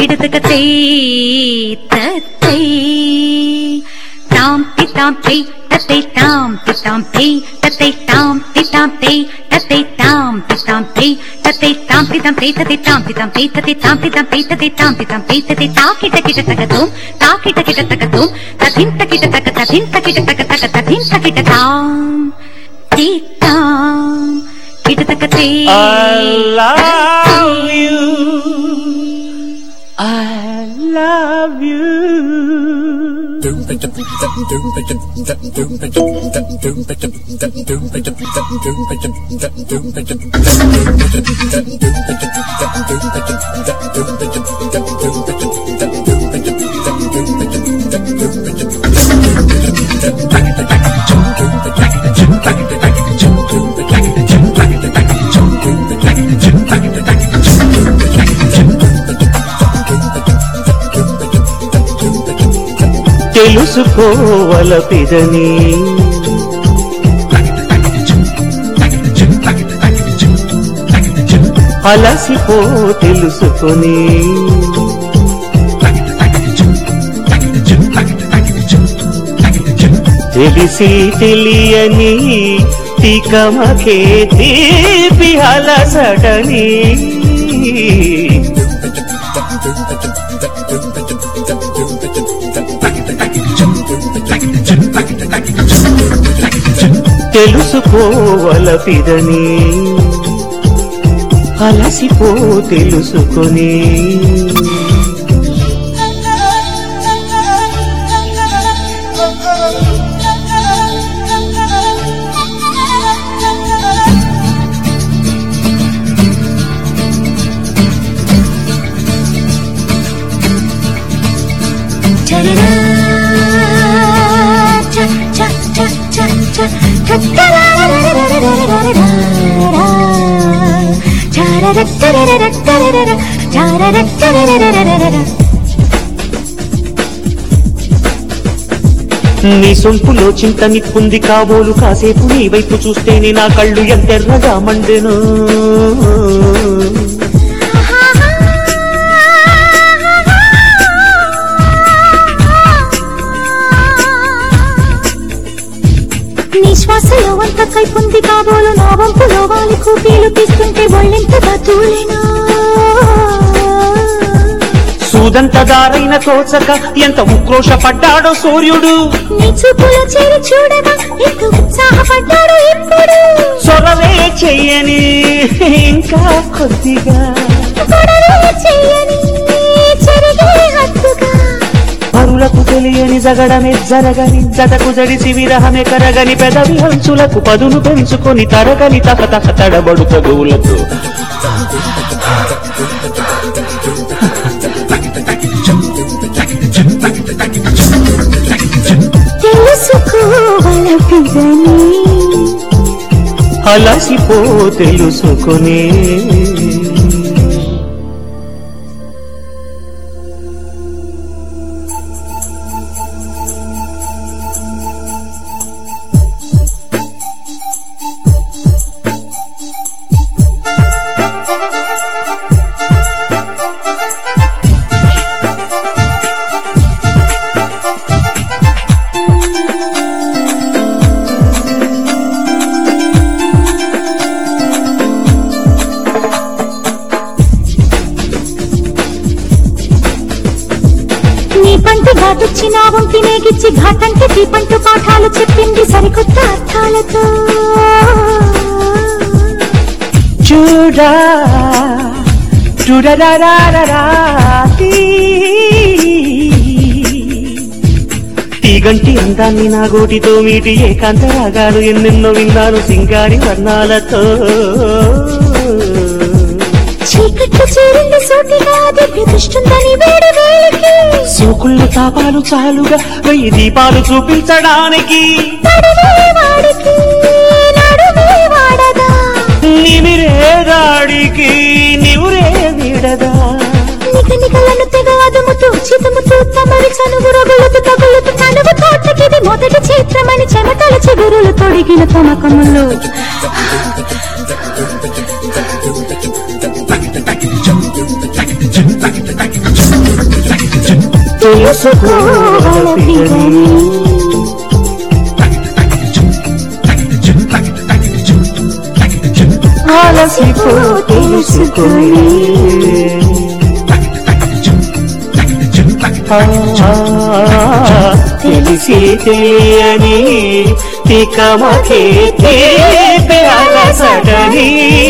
కిడతకతే తై తాం తితాం తై తై తాం తితాం తై తై తాం తితాం తై తై తాం తితాం తై తై తాం తితాం తై తై తాం తితాం తై తై తాం తితాం తై తై తాం తితాం తై తై తాకిట కిట తగదోం తాకిట కిట తగదోం తథింత కిట తగ తథింత కిట తగ తగ తథింత కిట తాం తితాం కిట తగతే I love you. I love you. తెలుసుకోవల పిదని అలసిపో తెలుసుకొని తెలిసి తెలియని తికమకే తీపి అలసటని తెలుసుకోవల పిదని అలసిపో తెలుసుకొని నీ సొంపులో చింత నిప్పుంది కాబోలు కాసేపు నీ వైపు చూస్తేనే నా కళ్ళు ఎంతెర్రగా మండెను నీ శ్వాసలో అంత కైపుంది కాబోలు నా వంపులో వాలి కూపీలు తీస్తుంటే ఒళ్ళెంతగా తూలినా సూదంత దారైన తోచక ఎంత ఉక్రోష పడ్డాడో సూర్యుడు నీ చూపులో చేరి చూడగా ఎంత ఉత్సాహపడ్డాడు ఇప్పుడు సొరవే చెయ్యని ఇంకా కొద్దిగా గొడవే చెయ్యని చెరిగే హద్దుగా పరులకు తెలియని జగడమే జరగని జతకు జడిసి విరహమే కరగని పెదవి అంచులకు పదును పెంచుకొని తరగని తహ తహ తడబడు తగువులతో తెలుసుకోవల పిదని అలసిపో తెలుసుకొని నీ పంటి ఘాటొచ్చి నా వంటి నేగిచ్చి ఘాటంటే దీపంటూ పాఠాలు చెప్పింది సరికొత్త అర్థాలతో చూడా చూడరారారా తీగంటి అందాన్ని నా గోటితో మీటి ఏకాంత రాగాలు ఎన్నెన్నో విన్నాను సింగారి వర్ణాలతో చీకట్లు చేరింది సూటిగా దివ్య దృష్టుందని వేడి వేడికి సోకుళ్ళ తాపాలు చాలుగా వెయ్యి దీపాలు చూపించడానికి నడుమే వాడికి నడుమే వాడగా నిమిరే దాడికి నివురే విడదా నిక నికలను తెగ అదుముతూ చితుముతూ తమరి చనుగు రగులుతూ తగులుతూ తనుగు తోటకిది మొదటి చిత్రమని చెమటల చిగురులు తొడిగిన తమకములు తెలుసుకోవలసినది ఆలసిపో తెలుసుకొని ఆ, తెలిసి తెలియని తికమకే అలసటని